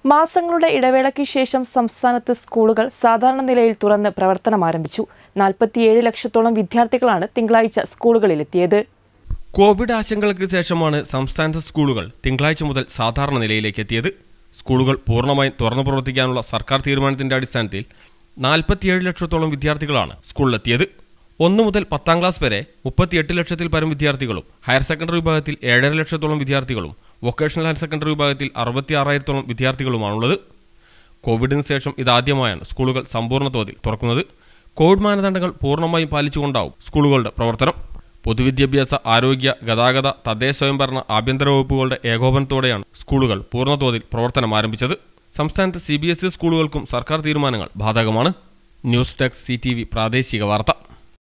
മാസങ്ങളുടെ ഇടവേളയ്ക്ക് ശേഷം സംസ്ഥാനത്ത് സ്കൂളുകൾ സാധാരണ നിലയിൽ തുറന്ന് പ്രവർത്തനം ആരംഭിച്ചു നാൽപ്പത്തിയേഴ് ലക്ഷത്തോളം വിദ്യാർത്ഥികളാണ് തിങ്കളാഴ്ച സ്കൂളുകളിലെത്തിയത് കോവിഡ് ആശങ്കകൾക്ക് ശേഷമാണ് സംസ്ഥാനത്തെ സ്കൂളുകൾ തിങ്കളാഴ്ച മുതൽ സാധാരണ നിലയിലേക്ക് എത്തിയത് സ്കൂളുകൾ പൂർണ്ണമായും തുറന്നു പ്രവർത്തിക്കാനുള്ള സർക്കാർ തീരുമാനത്തിന്റെ അടിസ്ഥാനത്തിൽ നാൽപ്പത്തിയേഴ് ലക്ഷത്തോളം വിദ്യാർത്ഥികളാണ് സ്കൂളിലെത്തിയത് ഒന്ന് മുതൽ പത്താം ക്ലാസ് വരെ മുപ്പത്തിയെട്ട് ലക്ഷത്തിൽ പരം വിദ്യാർത്ഥികളും ഹയർ സെക്കൻഡറി വിഭാഗത്തിൽ ഏഴര ലക്ഷത്തോളം വിദ്യാർത്ഥികളും വൊക്കേഷണൽ ഹയർ സെക്കൻഡറി വിഭാഗത്തിൽ അറുപത്തി ആറായിരത്തോളം വിദ്യാർത്ഥികളുമാണുള്ളത് കോവിഡിന് ശേഷം ഇതാദ്യമായാണ് സ്കൂളുകൾ സമ്പൂർണ്ണ തോതിൽ തുറക്കുന്നത് കോവിഡ് മാനദണ്ഡങ്ങൾ പൂർണ്ണമായും പാലിച്ചുകൊണ്ടാവും സ്കൂളുകളുടെ പ്രവർത്തനം പൊതുവിദ്യാഭ്യാസ ആരോഗ്യ ഗതാഗത തദ്ദേശ സ്വയംഭരണ ആഭ്യന്തര വകുപ്പുകളുടെ ഏകോപനത്തോടെയാണ് സ്കൂളുകൾ പൂർണ്ണതോതിൽ പ്രവർത്തനം ആരംഭിച്ചത് സംസ്ഥാനത്തെ സി ബി എസ് ഇ സ്കൂളുകൾക്കും സർക്കാർ തീരുമാനങ്ങൾ ബാധകമാണ് news desk C T V പ്രാദേശിക വാർത്ത